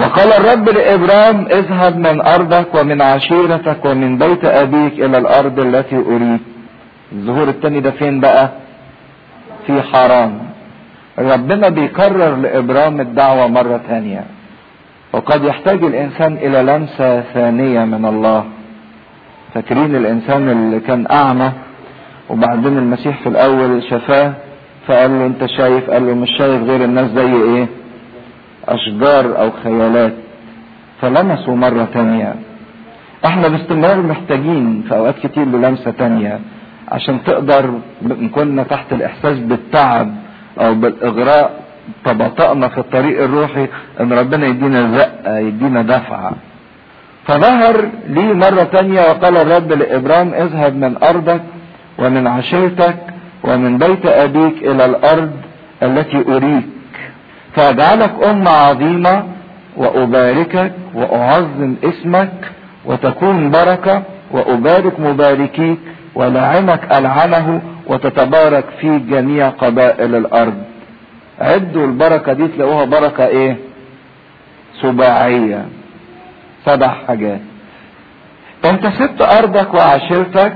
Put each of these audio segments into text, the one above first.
وقال الرب لابرام اذهب من ارضك ومن عشيرتك ومن بيت ابيك الى الارض التي اريد الظهور الثاني ده فين بقى في حران ربنا بيكرر لابرام الدعوه مره ثانيه وقد يحتاج الانسان الى لمسه ثانيه من الله فاكرين الانسان اللي كان اعمى وبعدين المسيح في الاول شفاه فقال له انت شايف قال له مش شايف غير الناس زي ايه اشجار او خيالات فلمسوا مرة تانية احنا باستمرار محتاجين في اوقات كتير للمسة تانية عشان تقدر ان كنا تحت الاحساس بالتعب او بالاغراء تباطأنا في الطريق الروحي ان ربنا يدينا زقة يدينا دفعة فظهر لي مرة تانية وقال الرب لإبرام اذهب من أرضك ومن عشيرتك ومن بيت أبيك إلى الأرض التي أريك فأجعلك أمة عظيمة وأباركك وأعظم اسمك وتكون بركة وأبارك مباركيك ولعنك ألعنه وتتبارك في جميع قبائل الأرض عدوا البركة دي تلاقوها بركة إيه؟ سباعية سبع حاجات انت سبت ارضك وعشيرتك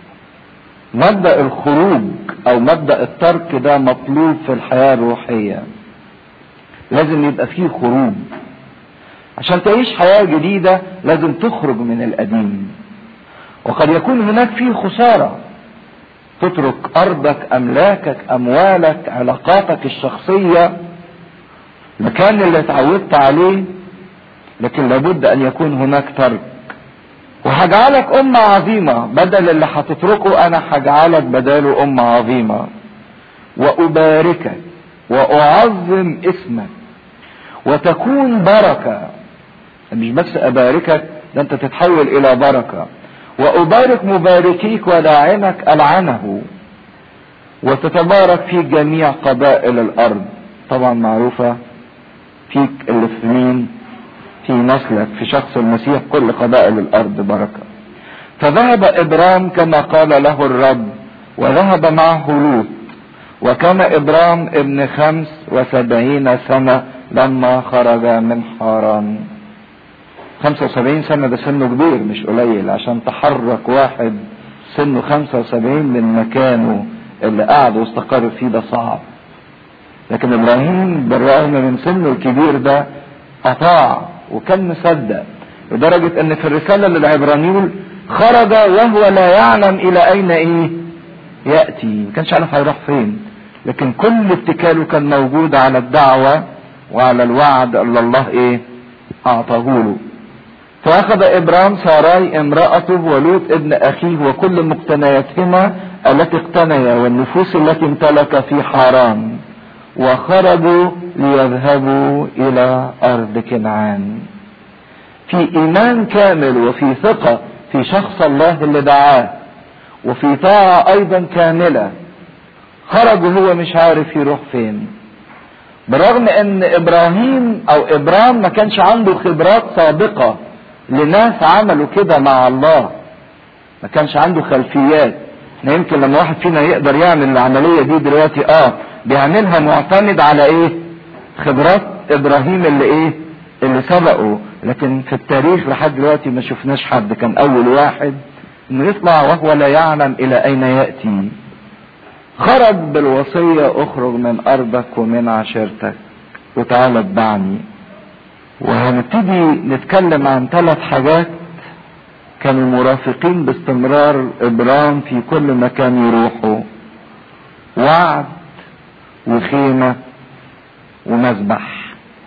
مبدا الخروج او مبدا الترك ده مطلوب في الحياه الروحيه لازم يبقى فيه خروج عشان تعيش حياه جديده لازم تخرج من القديم وقد يكون هناك فيه خساره تترك ارضك املاكك اموالك علاقاتك الشخصيه المكان اللي اتعودت عليه لكن لابد ان يكون هناك ترك وهجعلك أمة عظيمة بدل اللي هتتركه أنا هجعلك بداله أمة عظيمة وأباركك وأعظم اسمك وتكون بركة مش بس أباركك ده أنت تتحول إلى بركة وأبارك مباركيك ولاعنك ألعنه وتتبارك في جميع قبائل الأرض طبعا معروفة فيك اللي في مين في نسلك في شخص المسيح كل قبائل الارض بركه فذهب ابرام كما قال له الرب وذهب معه لوط وكان ابرام ابن خمس وسبعين سنة لما خرج من حاران خمسة وسبعين سنة ده سنه كبير مش قليل عشان تحرك واحد سنه خمسة وسبعين من مكانه اللي قعد واستقر فيه ده صعب لكن ابراهيم بالرغم من سنه الكبير ده اطاع وكان مصدق لدرجة ان في الرسالة للعبرانيون خرج وهو لا يعلم الى اين ايه يأتي ما كانش عارف هيروح فين لكن كل اتكاله كان موجود على الدعوة وعلى الوعد اللي الله ايه اعطاه له فاخذ ابرام ساراي امرأته ولوط ابن اخيه وكل مقتنياتهما التي اقتنيا والنفوس التي امتلك في حاران وخرجوا ليذهبوا الى ارض كنعان في ايمان كامل وفي ثقة في شخص الله اللي دعاه وفي طاعة ايضا كاملة خرج وهو مش عارف يروح فين برغم ان ابراهيم او ابرام ما كانش عنده خبرات سابقة لناس عملوا كده مع الله ما كانش عنده خلفيات احنا يمكن لما واحد فينا يقدر يعمل العملية دي دلوقتي اه بيعملها معتمد على ايه خبرات ابراهيم اللي ايه اللي سبقه لكن في التاريخ لحد دلوقتي ما شفناش حد كان اول واحد انه يطلع وهو لا يعلم الى اين ياتي خرج بالوصيه اخرج من ارضك ومن عشيرتك وتعالى اتبعني وهنبتدي نتكلم عن ثلاث حاجات كانوا مرافقين باستمرار ابرام في كل مكان يروحوا وعد وخيمه ومذبح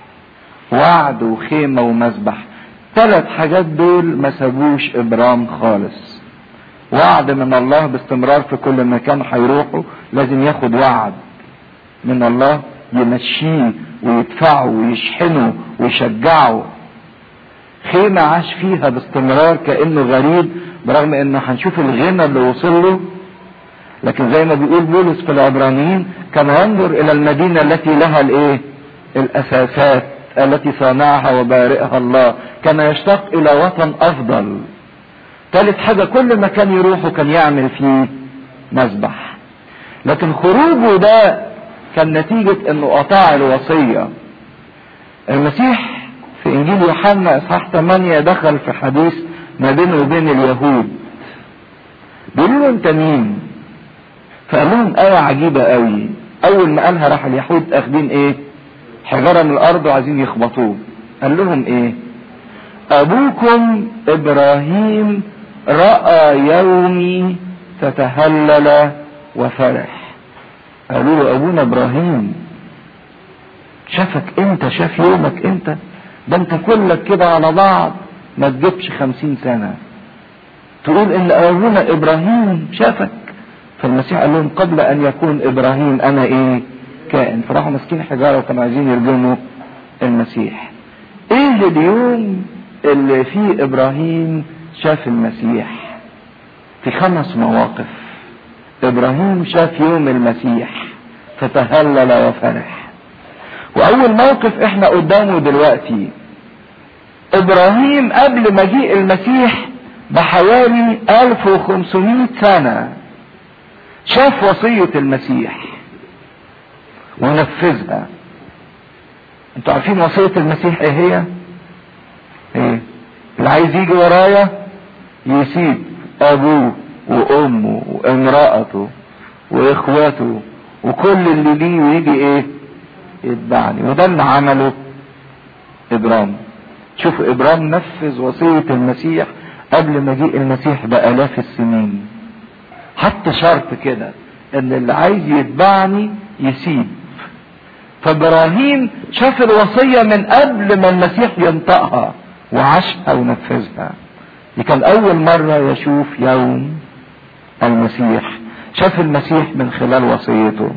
وعد وخيمة ومذبح ثلاث حاجات دول ما سابوش ابرام خالص وعد من الله باستمرار في كل مكان هيروحوا لازم ياخد وعد من الله يمشيه ويدفعه ويشحنه ويشجعه خيمة عاش فيها باستمرار كأنه غريب برغم انه هنشوف الغنى اللي وصل له لكن زي ما بيقول بولس في العبرانيين كان ينظر الى المدينة التي لها الايه الاساسات التي صنعها وبارئها الله كان يشتاق الى وطن افضل ثالث حاجة كل مكان يروحه كان يعمل فيه مذبح لكن خروجه ده كان نتيجة انه اطاع الوصية المسيح في انجيل يوحنا اصحاح 8 دخل في حديث ما بينه وبين اليهود بيقولوا له انت مين فقال لهم آية عجيبة قوي أول ما قالها راح اليهود أخدين إيه؟ حجارة من الأرض وعايزين يخبطوه قال لهم إيه؟ أبوكم إبراهيم رأى يومي فتهلل وفرح قالوا له أبونا إبراهيم شافك أنت شاف يومك أنت ده أنت كلك كده على بعض ما تجيبش خمسين سنة تقول إن أبونا إبراهيم شافك فالمسيح قال لهم قبل أن يكون إبراهيم أنا إيه كائن فراحوا ماسكين حجارة وكانوا عايزين يرجموا المسيح إيه اليوم اللي فيه إبراهيم شاف المسيح في خمس مواقف إبراهيم شاف يوم المسيح فتهلل وفرح وأول موقف إحنا قدامه دلوقتي إبراهيم قبل مجيء المسيح بحوالي 1500 سنة شاف وصية المسيح ونفذها انتوا عارفين وصية المسيح ايه هي ايه اللي عايز يجي ورايا يسيب ابوه وامه وامرأته واخواته وكل اللي ليه ويجي ايه يتبعني وده اللي عمله ابرام شوفوا ابرام نفذ وصية المسيح قبل مجيء المسيح بالاف السنين حط شرط كده ان اللي عايز يتبعني يسيب فابراهيم شاف الوصية من قبل ما المسيح ينطقها وعاشها ونفذها دي كان اول مرة يشوف يوم المسيح شاف المسيح من خلال وصيته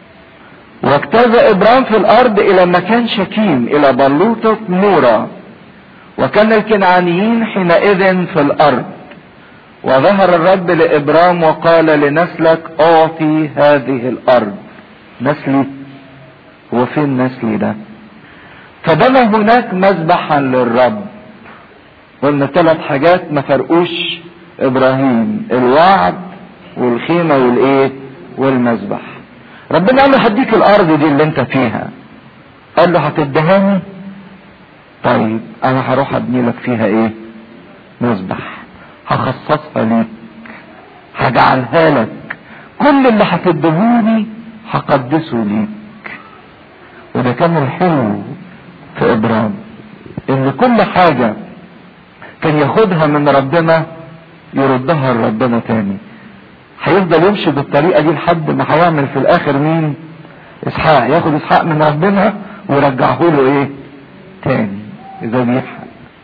واجتاز ابراهيم في الارض الى مكان شكيم الى بلوطة نورة وكان الكنعانيين حينئذ في الارض وظهر الرب لابرام وقال لنسلك اعطي هذه الارض نسلي هو فين نسلي ده فبنى هناك مذبحا للرب قلنا ثلاث حاجات ما فرقوش ابراهيم الوعد والخيمة والايه والمذبح ربنا قال له هديك الارض دي اللي انت فيها قال له هتدهاني طيب انا هروح ابني لك فيها ايه مذبح هخصصها ليك هجعلها لك كل اللي هتدهوني هقدسه ليك وده كان الحلو في ابرام ان كل حاجة كان ياخدها من ربنا يردها لربنا تاني هيفضل يمشي بالطريقة دي لحد ما هيعمل في الاخر مين اسحاق ياخد اسحاق من ربنا ويرجعه له ايه تاني ذبيحة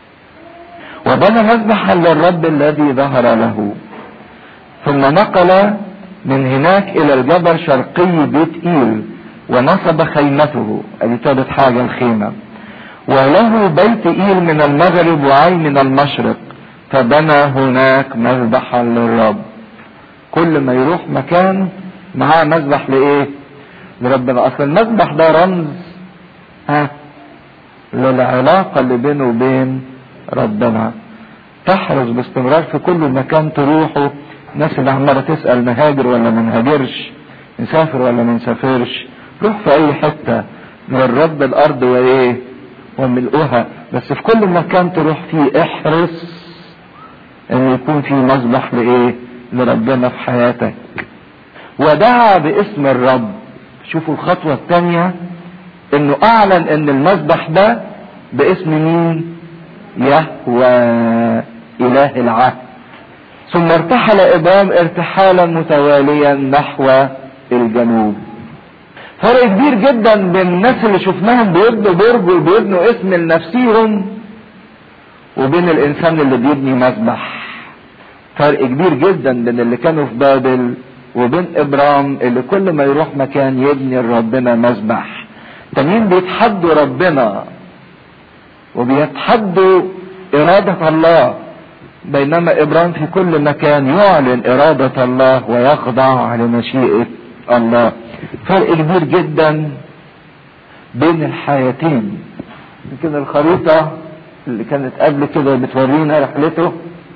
وبنى مذبحا للرب الذي ظهر له ثم نقل من هناك الى الجبل شرقي بيت ايل ونصب خيمته ادي تالت حاجة الخيمة وله بيت ايل من المغرب وعين من المشرق فبنى هناك مذبحا للرب كل ما يروح مكان معاه مذبح لايه لربنا اصل المذبح ده رمز ها للعلاقة اللي بينه وبين ربنا تحرص باستمرار في كل مكان تروحه الناس اللي عمالة تسأل نهاجر ولا ما نهاجرش نسافر ولا ما نسافرش روح في اي حتة من الرب الارض وايه وملؤها بس في كل مكان تروح فيه احرص ان يكون في مذبح لايه لربنا في حياتك ودعا باسم الرب شوفوا الخطوة الثانية انه اعلن ان المذبح ده باسم مين يهوى اله العهد ثم ارتحل ابرام ارتحالا متواليا نحو الجنوب فرق كبير جدا بين الناس اللي شفناهم بيبنوا برج وبيبنوا اسم لنفسيهم وبين الانسان اللي بيبني مذبح فرق كبير جدا بين اللي كانوا في بابل وبين ابرام اللي كل ما يروح مكان يبني لربنا مذبح تانيين بيتحدوا ربنا وبيتحدوا إرادة الله بينما إبراهيم في كل مكان يعلن إرادة الله ويخضع لمشيئة الله فرق كبير جدا بين الحياتين يمكن الخريطة اللي كانت قبل كده بتورينا رحلته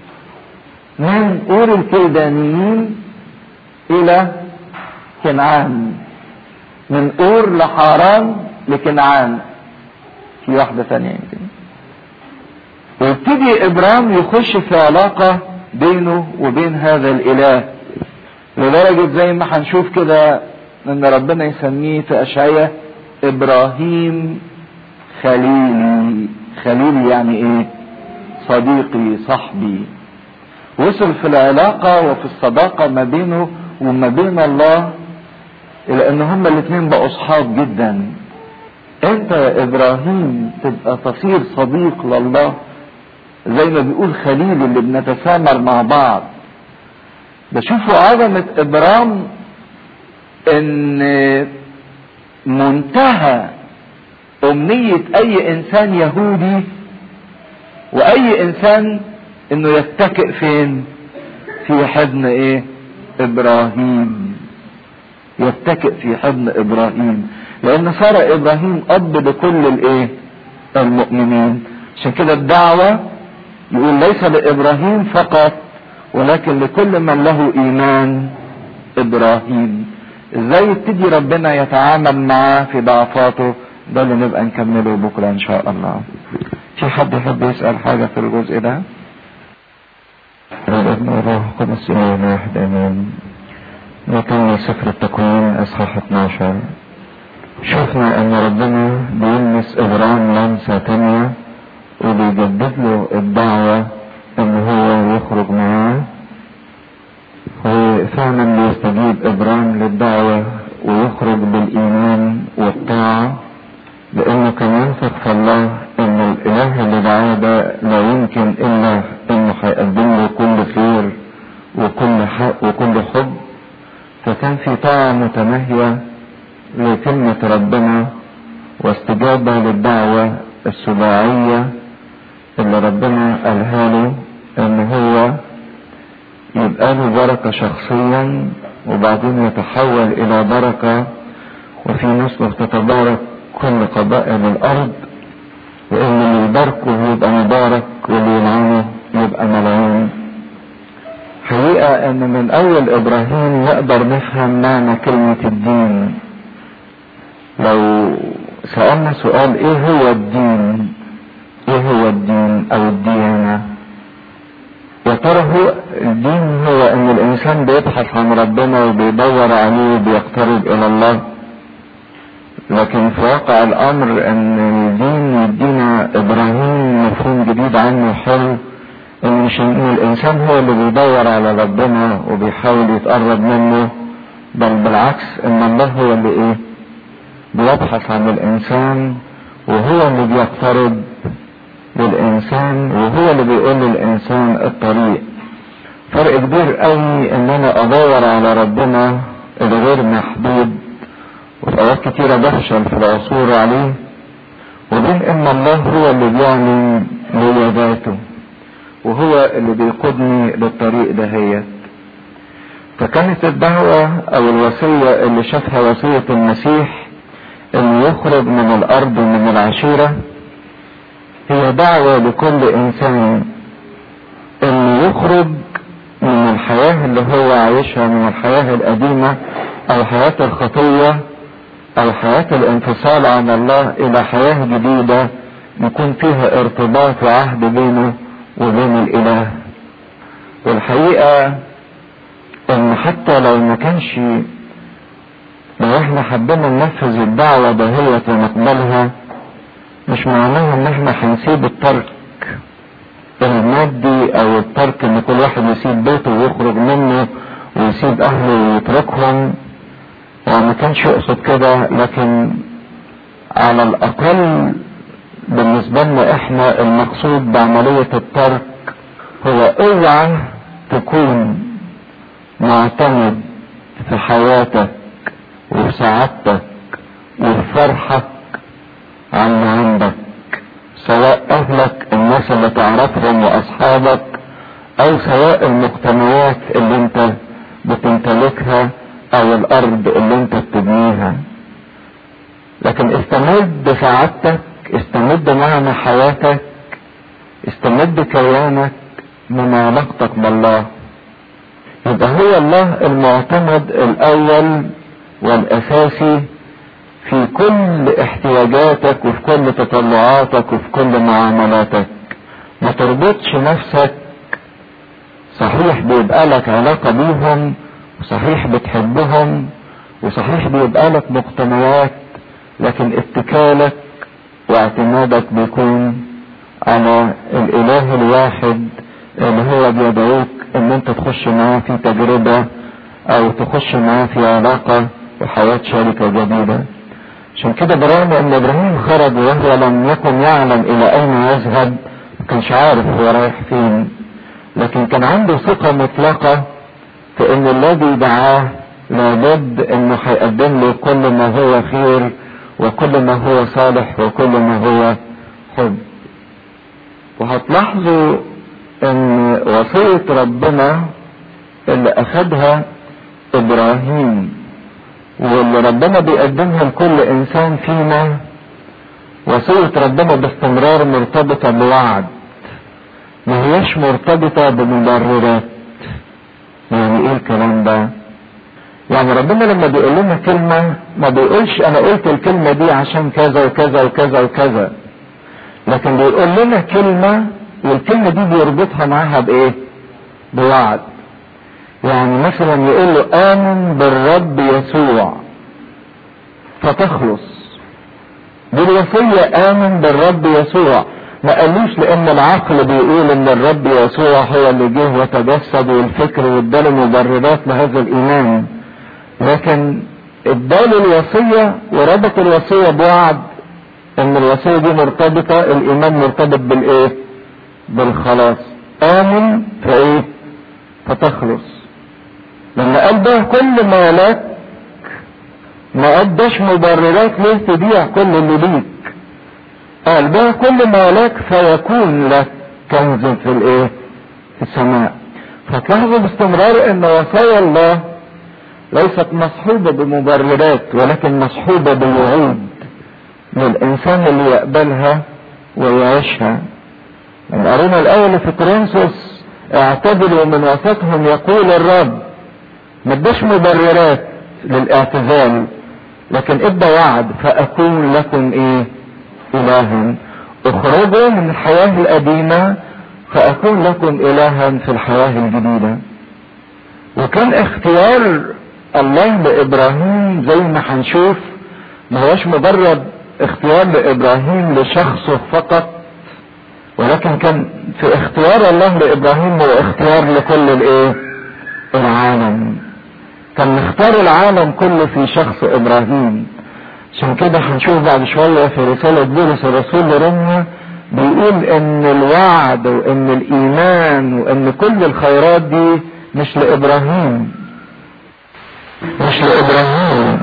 من أور الكلدانيين إلى كنعان من أور لحاران لكنعان في واحدة ثانية يمكن ويبتدي ابرام يخش في علاقة بينه وبين هذا الاله لدرجة زي ما هنشوف كده ان ربنا يسميه في اشعياء ابراهيم خليلي خليلي يعني ايه صديقي صاحبي وصل في العلاقة وفي الصداقة ما بينه وما بين الله الى ان هما الاثنين بقوا اصحاب جدا انت يا ابراهيم تبقى تصير صديق لله زي ما بيقول خليل اللي بنتسامر مع بعض بشوفوا عظمة ابرام ان منتهى امنية اي انسان يهودي واي انسان انه يتكئ فين في حضن ايه ابراهيم يتكئ في حضن ابراهيم لان صار ابراهيم اب لكل الايه المؤمنين عشان كده الدعوة يقول ليس لابراهيم فقط ولكن لكل من له ايمان ابراهيم ازاي يبتدي ربنا يتعامل معاه في ضعفاته ده اللي نبقى نكمله بكره ان شاء الله في حد يحب يسال حاجه في الجزء ده الابن والروح القدس اله واحد امين نكمل سفر التكوين اصحاح 12 شفنا ان ربنا بيلمس ابرام لمسه تانية وبيجدد له الدعوه ان هو يخرج معاه وفعلا بيستجيب ابرام للدعوه ويخرج بالايمان والطاعه لانه كان ينفق في الله ان الاله اللي دعاه ده لا يمكن الا انه هيقدم له كل خير وكل حق وكل حب فكان في طاعة متماهية لكلمة ربنا واستجابة للدعوة السباعية اللي ربنا قالها له ان هو يبقى له بركة شخصيا وبعدين يتحول الى بركة وفي نسله تتبارك كل قبائل الارض وان اللي يباركه يبقى مبارك واللي يلعنه يبقى ملعون حقيقة ان من اول ابراهيم نقدر نفهم معنى كلمة الدين لو سألنا سؤال ايه هو الدين ايه هو الدين او الديانة يا ترى هو الدين هو ان الانسان بيبحث عن ربنا وبيدور عليه وبيقترب الى الله لكن في واقع الامر ان الدين يدينا ابراهيم مفهوم جديد عنه حلو ان مش ان الانسان هو اللي بيدور على ربنا وبيحاول يتقرب منه بل بالعكس ان الله هو اللي ايه بيبحث عن الانسان وهو اللي بيقترب للانسان وهو اللي بيقول للانسان الطريق فرق كبير قوي ان انا ادور على ربنا الغير محدود وفي اوقات كتيرة بفشل في العثور عليه وبين ان الله هو اللي بيعلن لي ذاته وهو اللي بيقودني للطريق دهيت فكانت الدعوة او الوصية اللي شافها وصية المسيح انه يخرج من الارض من العشيرة هي دعوة لكل انسان انه يخرج من الحياة اللي هو عايشها من الحياة القديمة او حياة الخطية او حياة الانفصال عن الله الى حياة جديدة يكون فيها ارتباط وعهد بينه وبين الاله والحقيقة ان حتى لو ما كانش لو احنا حبينا ننفذ الدعوة دهيت ونقبلها مش معناها ان احنا هنسيب الترك المادي او الترك ان كل واحد يسيب بيته ويخرج منه ويسيب اهله ويتركهم وما كانش يقصد كده لكن على الاقل بالنسبة لنا احنا المقصود بعملية الترك هو اوعى تكون معتمد في حياتك وفي سعادتك وفي فرحك عن ما عندك سواء اهلك الناس اللي تعرفهم واصحابك او سواء المقتنيات اللي انت بتمتلكها او الارض اللي انت بتبنيها لكن استمد بسعادتك استمد معنى حياتك استمد كيانك من علاقتك بالله يبقى هو الله المعتمد الاول والاساسي في كل احتياجاتك وفي كل تطلعاتك وفي كل معاملاتك ما تربطش نفسك صحيح بيبقى لك علاقة بيهم وصحيح بتحبهم وصحيح بيبقى لك مقتنيات لكن اتكالك واعتمادك بيكون على الاله الواحد اللي هو بيدعوك ان انت تخش معاه في تجربة او تخش معاه في علاقة وحياة شركة جديدة عشان كده برغم ان ابراهيم خرج وهو لم يكن يعلم الى اين يذهب ما كانش عارف هو رايح فين لكن كان عنده ثقة مطلقة في ان الذي دعاه لابد انه هيقدم له كل ما هو خير وكل ما هو صالح وكل ما هو حب وهتلاحظوا ان وصية ربنا اللي اخدها ابراهيم واللي ربنا بيقدمها لكل انسان فينا وصية ربنا باستمرار مرتبطة بوعد ما هيش مرتبطة بمبررات يعني ايه الكلام ده يعني ربنا لما بيقول لنا كلمة ما بيقولش انا قلت الكلمة دي عشان كذا وكذا وكذا وكذا لكن بيقول لنا كلمة والكلمة دي بيربطها معاها بايه بوعد يعني مثلا يقول له امن بالرب يسوع فتخلص دي الوصية امن بالرب يسوع ما قالوش لان العقل بيقول ان الرب يسوع هو اللي جه وتجسد والفكر واداله مبررات لهذا الايمان لكن اداله الوصية وربط الوصية بوعد ان الوصية دي مرتبطة الايمان مرتبط بالايه بالخلاص امن فايه فتخلص لما قال ده كل ما لك ما اداش مبررات ليه تبيع كل اللي ليك قال ده كل ما لك فيكون لك كنز في الايه في السماء فتلاحظوا باستمرار ان وصايا الله ليست مصحوبة بمبررات ولكن مصحوبة بوعود للإنسان اللي يقبلها ويعيشها من قرينا الأول في كورنثوس اعتدلوا من وسطهم يقول الرب ما اداش مبررات للاعتزال لكن ادى وعد فأكون لكم ايه إلها اخرجوا من الحياة القديمة فأكون لكم إلها في الحياة الجديدة وكان اختيار الله لابراهيم زي ما هنشوف ما هوش مجرد اختيار لابراهيم لشخصه فقط ولكن كان في اختيار الله لابراهيم هو اختيار لكل الايه العالم كان مختار العالم كله في شخص ابراهيم عشان كده هنشوف بعد شويه في رساله بولس الرسول لروميا بيقول ان الوعد وان الايمان وان كل الخيرات دي مش لابراهيم مش لابراهيم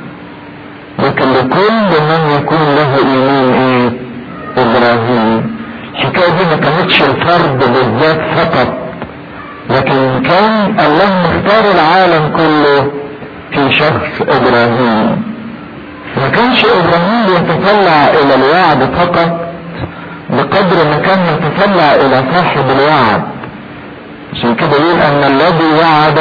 لكن لكل من يكون له ايمان ايه ابراهيم الحكايه دي ما كانتش الفرد بالذات فقط لكن كان الله مختار العالم كله في شخص ابراهيم ما كانش ابراهيم يتطلع الى الوعد فقط بقدر ما كان يتطلع الى صاحب الوعد عشان كده يقول ان الذي وعد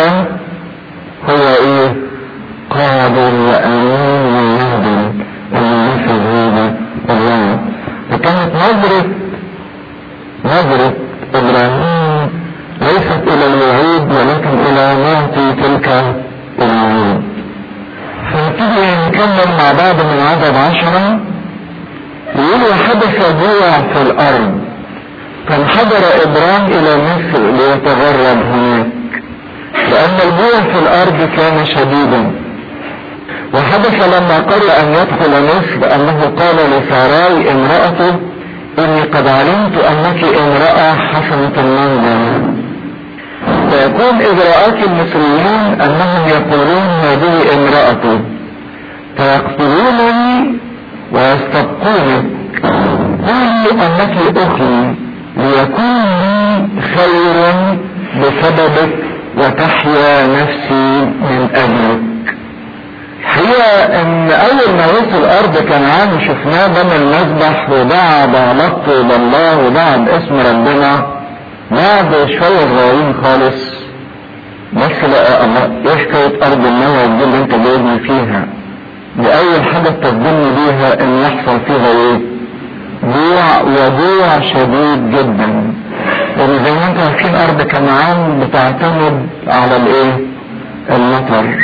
هو ايه قادر وامين ويهدم ان ينفذ هذا الوعد فكانت نظرة نظرة ابراهيم ليست الى الوعود ولكن الى معطي تلك الوعود فنبتدي نكمل مع بعض من عدد عشرة يقول وحدث جوع في الارض فانحدر ابراهيم الى مصر ليتغرب هناك لان الجوع في الارض كان شديدا وحدث لما قرر ان يدخل مصر انه قال لساراي امرأته اني قد علمت انك امرأة حسنة المنظر فيكون اجراءات المصريين انهم يقولون هذه امرأته فيقتلونني ويستبقونك قولوا انك اخي ليكون لي خير بسببك وتحيا نفسي من اجلك الحقيقة ان اول ما وصل الارض كنعان شفناه بنى المذبح وباع بعلاقته بالله وباع باسم ربنا بعد شوية صغيرين خالص بس لقى الله ايه حكاية ارض الموعد دي اللي انت جايبني فيها دي اول حاجة تقدمني بيها ان يحصل فيها ايه جوع وجوع شديد جدا لان زي ما انتم عارفين ارض كنعان بتعتمد على الايه المطر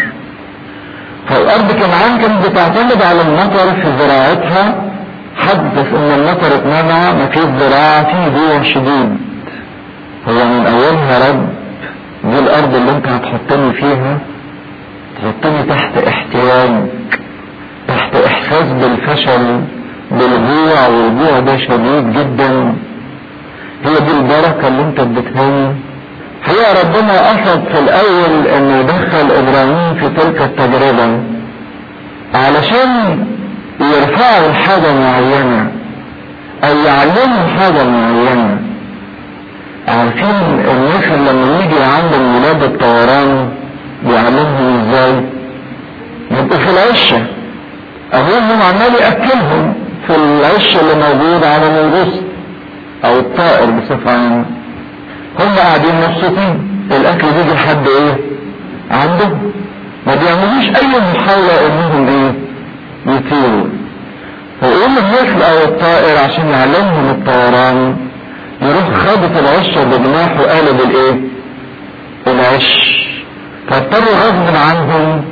فالارض كنعان كانت بتعتمد على المطر في زراعتها حدث ان المطر اتمنع مفيش زراعة فيه جوع شديد هو من اولها رب دي الارض اللي انت هتحطني فيها تحطني تحت احتياج تحت احساس بالفشل بالجوع والجوع ده شديد جدا هي دي البركة اللي انت اديتهاني هي ربنا قصد في الاول انه يدخل ابراهيم في تلك التجربة علشان يرفعوا لحاجة معينة او يعلموا حاجة معينة عارفين الناس اللي لما يجي عندهم ولاد الطيران بيعلمهم ازاي يبقوا في العشة ابوهم عمال ياكلهم في العش اللي موجود على الرسل او الطائر بصفة عامة هم قاعدين مبسوطين الاكل بيجي لحد ايه عندهم ما بيعملوش اي محاولة انهم ايه يطيروا فيقوم الرسل او الطائر عشان يعلمهم الطيران يروح خابط العش بجناحه قالب الايه العش فاضطروا غصب عنهم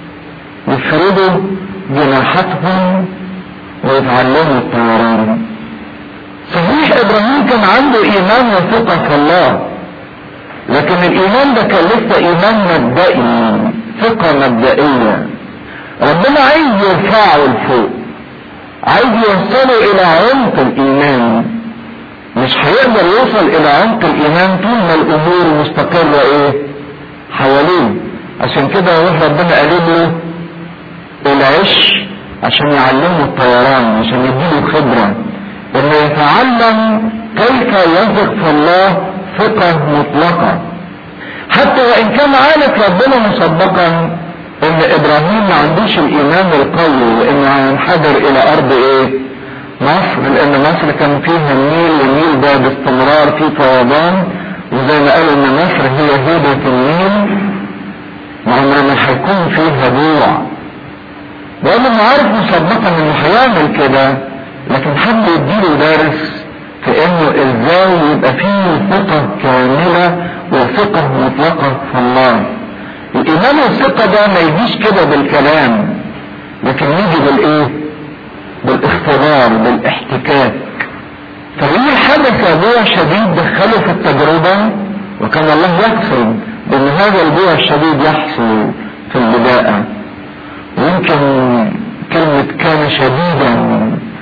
يفردوا جناحاتهم ويتعلموا الطيران صحيح ابراهيم كان عنده ايمان وثقة في الله لكن الايمان ده كان لسه ايمان مبدئي ثقة مبدئية ربنا عايز يرفعه لفوق عايز يوصله الى عمق الايمان مش هيقدر يوصل الى عمق الايمان طول ما الامور مستقرة ايه حواليه عشان كده روح ربنا قال له العش عشان يعلمه الطيران عشان يديله خبرة انه يتعلم كيف يثق في الله ثقة مطلقة حتى وان كان عارف ربنا مسبقا ان ابراهيم ما عندوش الايمان القوي وانه هينحدر الى ارض ايه مصر لان مصر كان فيها النيل والنيل ده باستمرار فيه فيضان وزي ما قالوا ان مصر هي هيبة النيل وعمر ما هيكون فيها جوع لانه عارف مسبقا انه هيعمل كده لكن حد يديله درس في انه ازاي يبقى فيه ثقة كاملة وثقة مطلقة في الله الايمان والثقة ده ما يجيش كده بالكلام لكن يجي بالايه بالاختبار بالاحتكاك فهي حدث جوع شديد دخله في التجربة وكان الله يقصد بان هذا الجوع الشديد يحصل في البداية ويمكن كلمة كان شديدا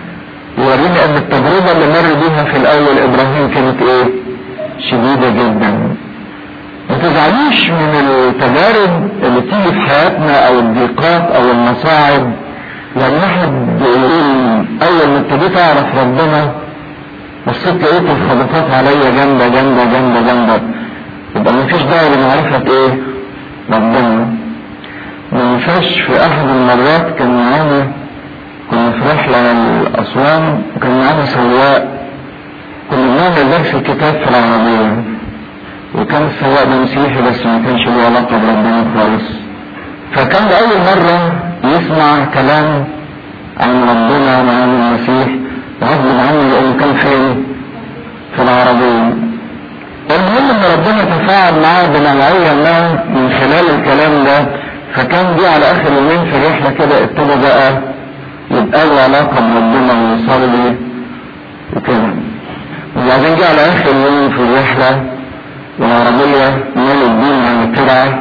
يورينا ان التجربة اللي مر بيها في الاول ابراهيم كانت ايه شديدة جدا ما تزعلوش من التجارب اللي تيجي في حياتنا او الضيقات او المصاعب لما احد يقول اول ما ابتديت اعرف ربنا بصيت لقيت الخبطات عليا جامدة جامدة جامدة جامدة يبقى مفيش داعي لمعرفة ايه ربنا ما ينفعش في احد المرات كان معانا كنا في رحلة لأسوان وكان معانا سواق كنا بنعمل درس الكتاب في العربية وكان السواق ده مسيحي بس ما كانش له علاقة بربنا خالص فكان أول مرة يسمع كلام عن ربنا وعن المسيح غصب عنه لأنه كان فين؟ في العربية المهم ان ربنا تفاعل معاه بنوعية ما من خلال الكلام ده فكان دي على اخر يومين في الرحلة كده ابتدى بقى يبقى له علاقة بربنا ويصلي وكده وبعدين جه على اخر يوم في الرحلة والعربية مال الدين عن الترعة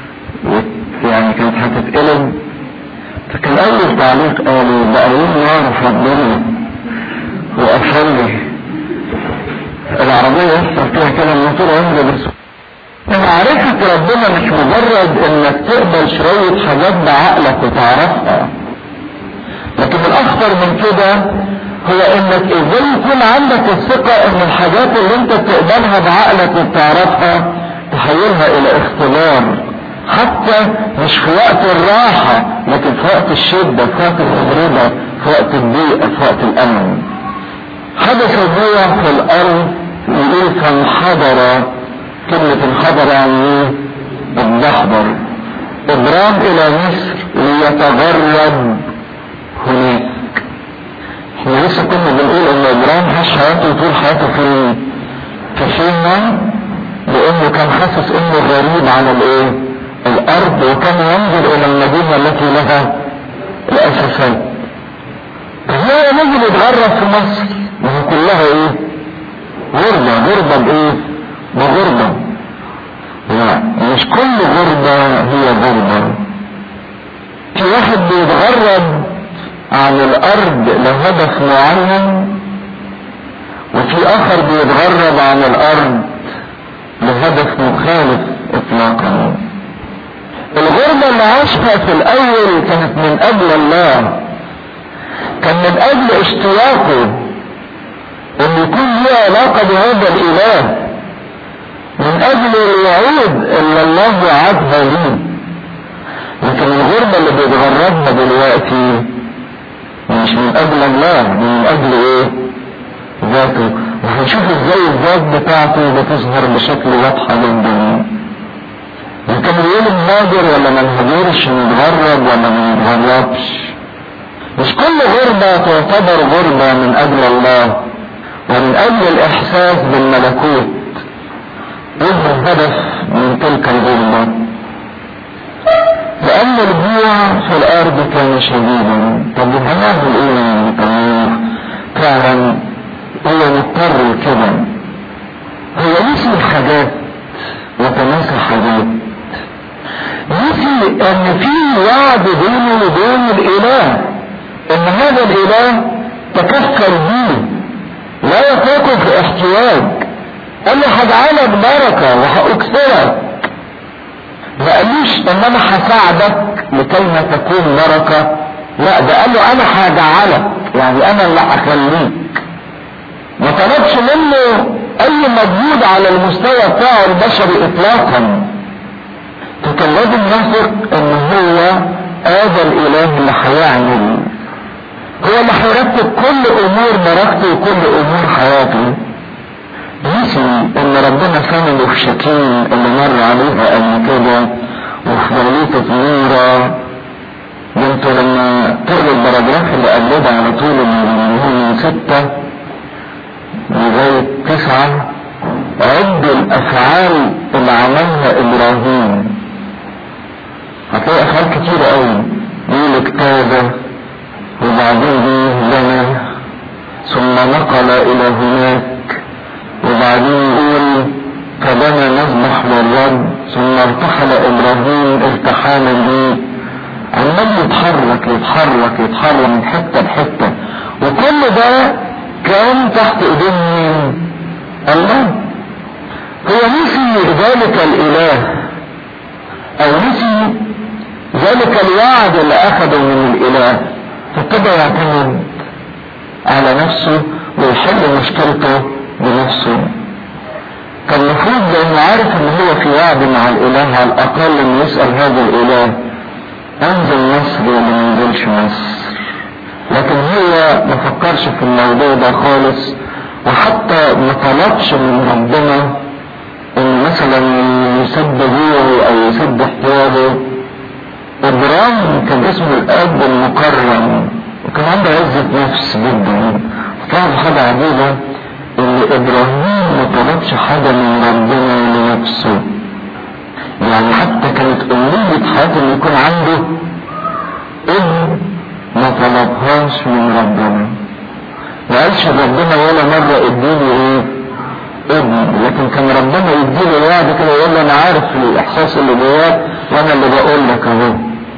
يعني كانت هتتقلب فكان اول تعليق قالوا بقى يوم نعرف ربنا واصلي العربية يحصل فيها كده من طول عمري بس معرفة ربنا مش مجرد انك تقبل شوية حاجات بعقلك وتعرفها لكن الاخطر من كده هو انك ازاي يكون عندك الثقة ان الحاجات اللي انت بتقبلها بعقلك وبتعرفها تحولها الى اختبار حتى مش في وقت الراحة لكن في وقت الشدة في وقت التجربة في وقت الضيقة في وقت الامن حدث الضيق في الارض يقول فانحدر كلمة انحدر يعني ايه؟ الدحضر ابرام الى مصر ليتغرب هناك احنا لسه كنا بنقول ان ابراهيم عاش حياته طول حياته في في خيمة لانه كان حاسس انه غريب على الايه الارض وكان ينظر الى المدينة التي لها الاساسات هو نزل يتغرب في مصر ما هي كلها ايه غربة غربة بايه بغربة لا مش كل غربة هي غربة في واحد بيتغرب عن الارض لهدف معين وفي اخر بيتغرب عن الارض لهدف مخالف اطلاقا الغربة اللي عاشها في الاول كانت من اجل الله كان من اجل اشتياقه ان يكون له علاقة بهذا الاله من اجل الوعود اللي الله وعدها ليه لكن الغربة اللي بيتغربها دلوقتي مش من اجل الله من اجل ايه ذاته وهنشوف ازاي الذات بتاعته بتظهر بشكل واضحة جدا لكن يقول نهاجر ولا ما نهاجرش نتغرب ولا ما نتغربش مش كل غربة تعتبر غربة من اجل الله ومن اجل الاحساس بالملكوت ايه الهدف من تلك الغربة لان الجوع في الارض كان شديدا طب هنعمل ايه يا طيب فعلا هو مضطر لكده هو نسي حاجات وتناسى حاجات نسي ان في وعد بينه وبين الاله ان هذا الاله تكفل به لا يتركه في احتياج قال له هجعلك بركة وهأكثرك ما قالوش ان انا هساعدك لكي ما تكون بركة لا ده قال له انا هجعلك يعني انا اللي هخليك ما طلبش منه اي مجهود على المستوى بتاعه البشري اطلاقا فكان لازم يثق ان هو هذا الاله اللي هيعمل هو اللي هيرتب كل امور بركته وكل امور حياته نسي ان ربنا سنده في شكيم اللي مر عليها قبل كده وفي دولته نورة ده انتوا لما تقروا البراجراف اللي قبلها على طول اللي هو من ستة لغاية تسعة عد الافعال اللي عملها ابراهيم هتلاقي افعال كتيرة قوي يقول اجتاز وبعدين بنى ثم نقل الى هناك وبعدين يقول فبنى مذبح للرب ثم ارتحل ابراهيم ارتحالا به عمال يتحرك يتحرك يتحرك من حته لحته وكل ده كان تحت ايدين مين؟ الله هو نسي ذلك الاله او نسي ذلك الوعد اللي اخذه من الاله فابتدى يعتمد على نفسه ويحل مشكلته بنفسه كان المفروض لانه عارف ان هو في وعد مع الاله على الاقل انه يسال هذا الاله انزل مصر ولا ما انزلش مصر لكن هو ما فكرش في الموضوع ده خالص وحتى ما طلبش من ربنا ان مثلا يسد جوعه او يسد احتياجه ابراهيم كان اسمه الاب المكرم وكان عنده عزة نفس جدا تعرف حاجة عجيبة ان ابراهيم ما طلبش حاجة من ربنا لنفسه يعني حتى كانت امنية حياته ان يكون عنده ابن ما طلبهاش من ربنا ما قالش ربنا ولا مرة اديني ايه ابن لكن كان ربنا يديله وعد كده يقول له انا عارف الاحساس اللي جواك وانا اللي بقول لك اهو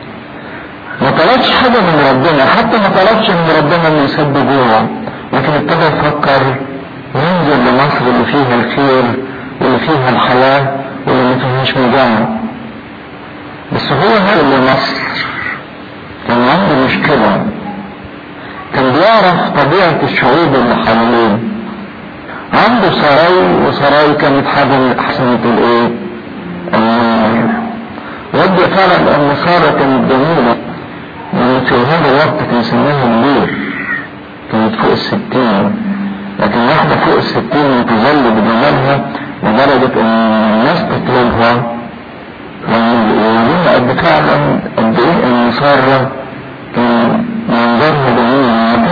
ما طلبش حاجة من ربنا حتى ما طلبش من ربنا انه يسد جوعه لكن ابتدى يفكر ينزل لمصر اللي فيها الخير واللي فيها الحياة واللي ما فيهاش مجاعة بس هو نزل لمصر كان عنده مشكلة كان بيعرف طبيعة الشعوب اللي حواليه عنده سراي وسراي كانت حاجة من أحسنة الإيه؟ النار ودي فعلا أن سارة كانت جميلة يعني في هذا الوقت كان سنها كبير كانت فوق الستين لكن واحدة فوق الستين تظل بجمالها لدرجة ان الناس تطلبها ويقولون قد فعلا قد ايه ان سارة كان منظرها جميل ما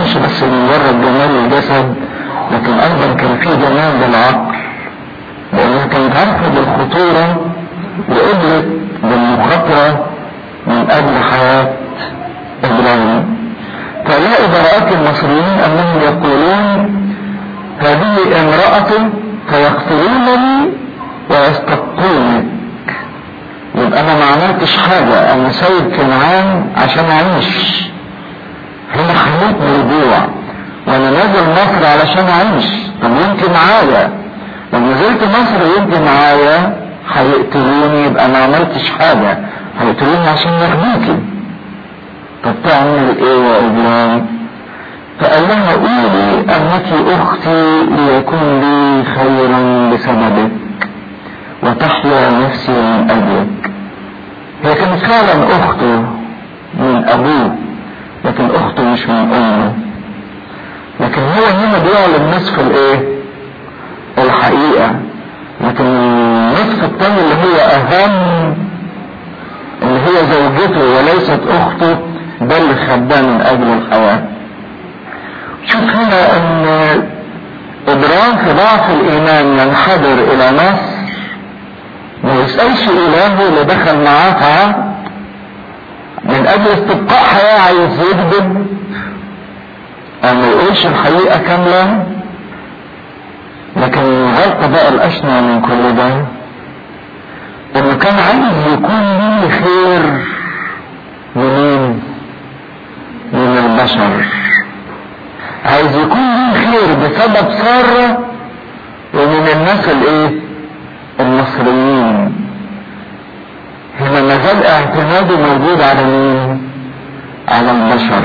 كانش بس مجرد جمال الجسد لكن ايضا كان في جمال للعقل لانها كانت عارفه بالخطوره وقدرت بالمخاطره من اجل حياه ابراهيم فلاقي براءات المصريين انهم يقولون هذه امرأة فيقتلونني ويستبقونك يبقى انا ما عملتش حاجة انا سايب كنعان عشان اعيش هنا حموت من الجوع وانا نازل مصر علشان اعيش طب يمكن معايا لو نزلت مصر يمكن معايا هيقتلوني يبقى ما عملتش حاجة هيقتلوني عشان ياخدوكي طب تعمل ايه يا ابراهيم فقال لها قولي انك اختي ليكون لي خيرا بسببك وتحيا نفسي من اجلك هي كانت فعلا اخته من ابوه لكن اخته مش من امه لكن هو هنا بيعلن نصف الايه الحقيقة لكن النصف الثاني اللي هو اهم اللي هي زوجته وليست اخته ده اللي خداه من اجل الحياة شوف هنا ان ابراهيم في ضعف الايمان ينحدر الى مصر ما يسألش الهه اللي دخل معاه في عهد من اجل استبقاء حياة عايز يكذب او ما يقولش الحقيقة كاملة لكن الغلطة بقى الاشنع من كل ده انه كان عايز يكون ليه خير منين من البشر عايز يكون ليه خير بسبب سارة ومن الناس الايه المصريين هنا ما زال اعتماده موجود على مين على البشر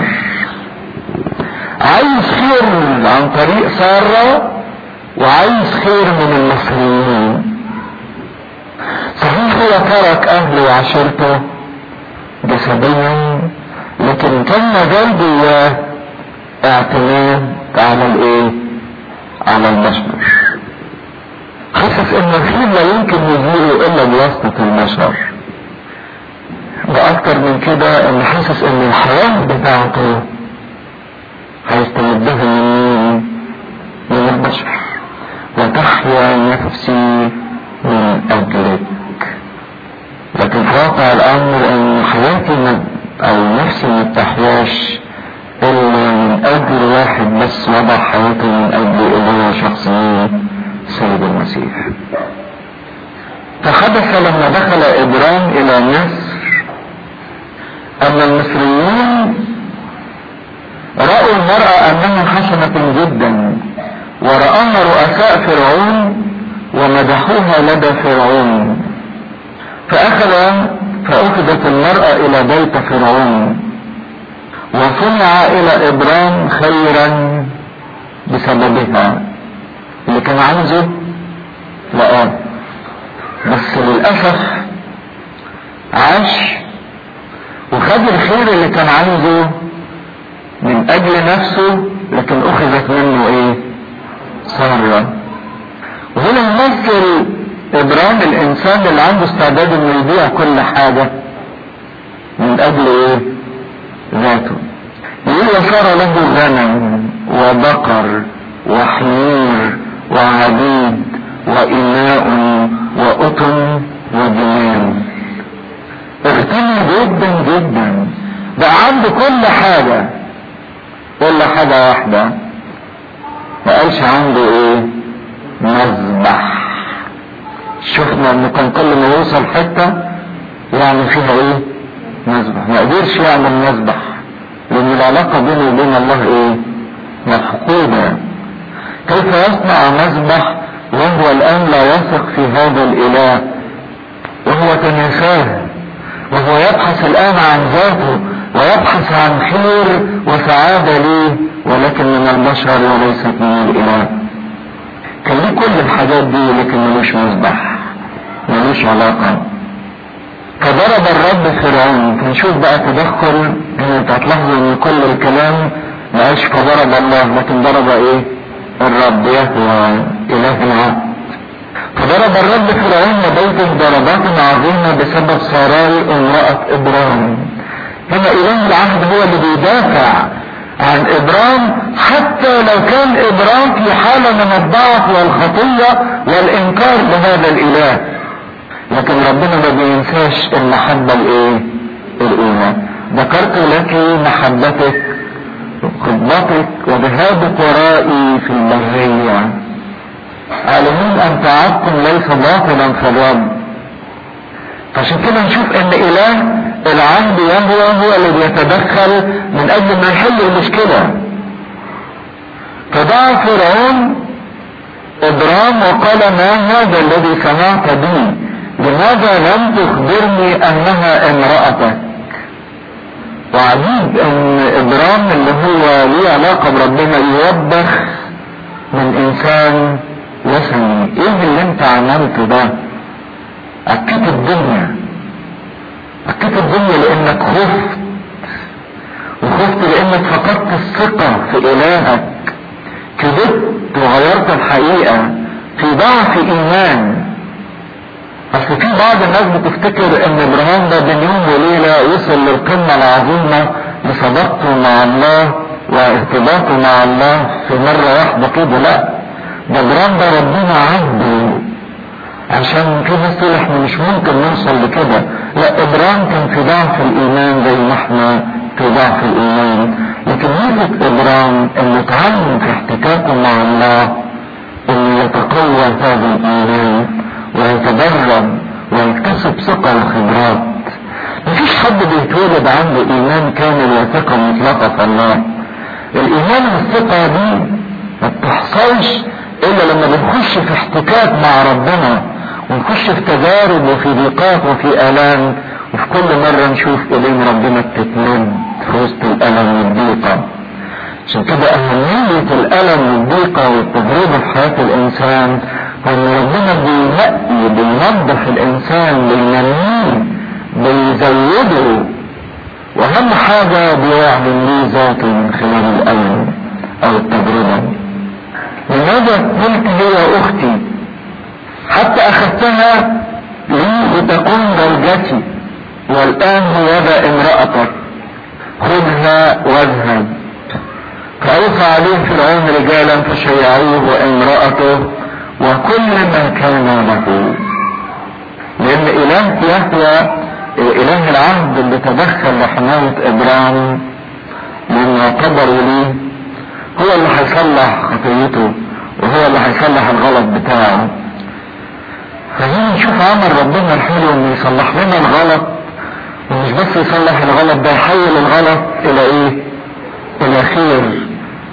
عايز خير عن طريق سارة وعايز خير من المصريين صحيح هو ترك اهله وعشيرته جسديا لكن كان مازال جواه اعتماد على الايه على البشر حاسس ان الخير لا يمكن يجيله الا بواسطة البشر واكتر من كده ان حاسس ان الحياة بتاعته هيستمدها من من البشر وتحيا نفسي من اجلك لكن في واقع الامر ان حياتي او نفسي ما بتحياش الا من اجل واحد بس وضع حياته من اجل هو شخصية سيد المسيح فحدث لما دخل ابرام الى مصر ان المصريين رأوا المرأة انها حسنة جدا ورآها رؤساء فرعون ومدحوها لدى فرعون فأخذ فأخذت المرأة إلى بيت فرعون وصنع إلى إبرام خيرا بسببها اللي كان عايزه لقاه بس للأسف عاش وخد الخير اللي كان عايزه من أجل نفسه لكن أخذت منه إيه؟ سارة وهنا يمثل ابرام الانسان اللي عنده استعداد انه يبيع كل حاجة من اجل ايه ذاته يقول وصار له غنم وبقر وحمير وعبيد وإناء وقطن وجمال اغتنى جدا جدا بقى عنده كل حاجة الا حاجة واحدة ما قالش عنده ايه مذبح شفنا ان كان كل ما يوصل حتة يعني فيها ايه مذبح ما قدرش يعمل مذبح لان العلاقة بينه وبين الله ايه مفقودة كيف يصنع مذبح وهو الان لا يثق في هذا الاله وهو تنساه وهو يبحث الان عن ذاته ويبحث عن خير وسعادة ليه ولكن من البشر وليست من الاله كان ليه كل الحاجات دي لكن ملوش مذبح ملوش علاقة فضرب الرب فرعون فنشوف بقى تدخل انت هتلاحظوا ان كل الكلام ما قالش فضرب الله لكن ضرب ايه الرب يهوى اله العهد فضرب الرب فرعون وبيته ضربات عظيمة بسبب سراي امرأة ابراهيم هنا اله العهد هو اللي بيدافع عن ابرام حتى لو كان ابرام في حالة من الضعف والخطية والانكار لهذا الاله لكن ربنا ما بينساش المحبة الايه الاولى ذكرت لك محبتك خطبتك وذهابك ورائي في البرية عالمين ان تعبكم ليس باطلا في الرب فعشان كده نشوف ان اله العهد يهوى هو اللي بيتدخل من اجل ما يحل المشكلة فدعا فرعون ابرام وقال ما هذا الذي سمعت بي لماذا لم تخبرني انها امرأتك وعجيب ان ابرام اللي هو ليه علاقة بربنا يوبخ من انسان وثني ايه اللي انت عملته ده اكدت الدنيا اكدت الدنيا لانك خفت وخفت لانك فقدت الثقة في الهك كذبت وغيرت الحقيقة في ضعف ايمان اصل في بعض الناس بتفتكر ان ابراهيم ده بين يوم وليلة وصل للقمة العظيمة بصداقته مع الله وارتباطه مع الله في مرة واحدة كده لا ده ابراهيم ده ربنا عبده عشان في ناس تقول احنا مش ممكن نوصل لكده لا ابراهيم كان في ضعف الايمان زي ما احنا في ضعف الايمان لكن ميزة ابراهيم انه اتعلم في احتكاكه مع الله انه يتقوى هذا الايمان ويتدرب ويكتسب ثقة وخبرات مفيش حد بيتولد عنده ايمان كامل وثقة مطلقة في الله الايمان والثقة دي ما بتحصلش الا لما بنخش في احتكاك مع ربنا ونخش في تجارب وفي ضيقات وفي الام وفي كل مرة نشوف ايدين ربنا بتتمد في وسط الالم والضيقة عشان كده اهمية الالم والضيقة والتجربة في حياة الانسان ان ربنا بينقي بينظف الانسان بينميه بيزوده واهم حاجة بيعلن ليه ذاته من خلال الالم او التجربة لماذا قلت هي اختي حتى اخذتها لي لتكون زوجتي والان هو ذا امرأتك خذها واذهب فأوصى عليه فرعون رجالا فشيعوه وامرأته وكل ما كان له لان اله يهوى اله العهد اللي تدخل لحماية ابرام لما قدروا ليه هو اللي هيصلح خطيته وهو اللي هيصلح الغلط بتاعه فهنا نشوف عمل ربنا الحلو انه يصلح لنا الغلط ومش بس يصلح الغلط ده يحول الغلط الى ايه الى خير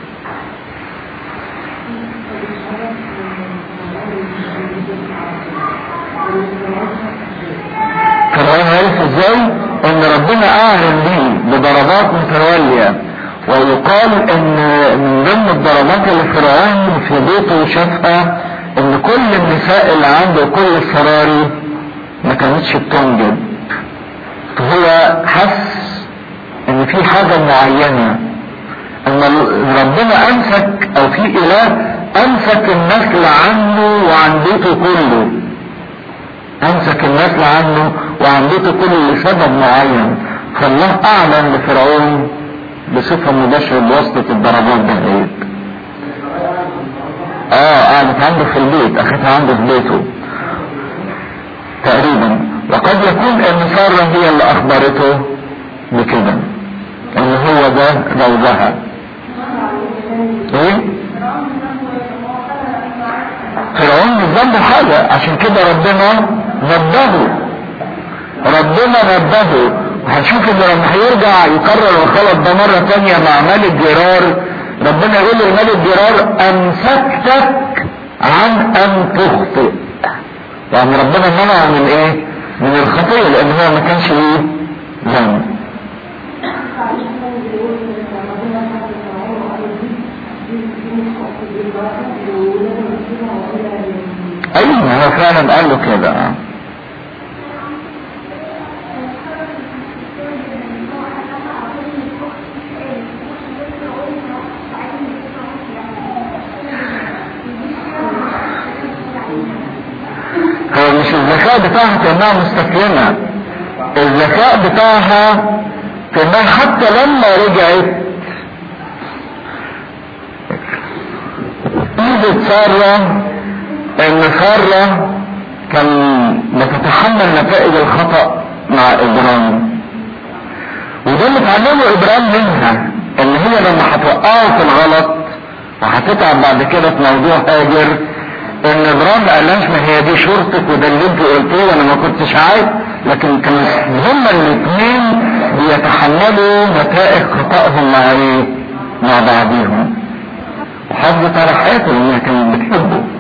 فرعون عرف ازاي ان ربنا اعلن ليه بضربات متوالية ويقال ان من ضمن الضربات اللي فرعون في بيته شافها ان كل النساء اللي عنده كل السراري ما كانتش بتنجب فهو حس ان في حاجة معينة ان ربنا امسك او في اله امسك النسل عنه وعن بيته كله امسك النسل عنه وعن بيته كله لسبب معين فالله اعلن لفرعون بصفة مباشرة بواسطة الضربات ده اه قعدت عنده في البيت اخذها عنده في بيته تقريبا وقد يكون ان سارة هي اللي اخبرته بكده ان هو ده زوجها ايه فرعون مش ذنبه حاجة عشان كده ربنا نبهه ربنا نبهه هنشوف ان لما هيرجع يكرر الغلط ده مرة تانية مع ملك جرار ربنا يقول للملك جرار امسكتك عن ان تخطئ يعني ربنا منعه من ايه من الخطيئة لان هو ما كانش ايه ذنب ايوه هو فعلا قال له كده آه. هو مش الذكاء بتاعها في انها مستسلمة الذكاء بتاعها في انها حتى لما رجعت ميزة سارة ان سارة كان بتتحمل نتائج الخطأ مع ابرام وده اللي اتعلمه ابرام منها ان هي لما هتوقعه في الغلط وهتتعب بعد كده في موضوع هاجر ان ابرام ما قالهاش ما هي دي شرطك وده اللي انت قلتيه وانا ما كنتش عايز لكن كان هما الاثنين بيتحملوا نتائج خطأهم مع ايه؟ مع بعضهم وحافظت على حياته لانها كانت بتحبه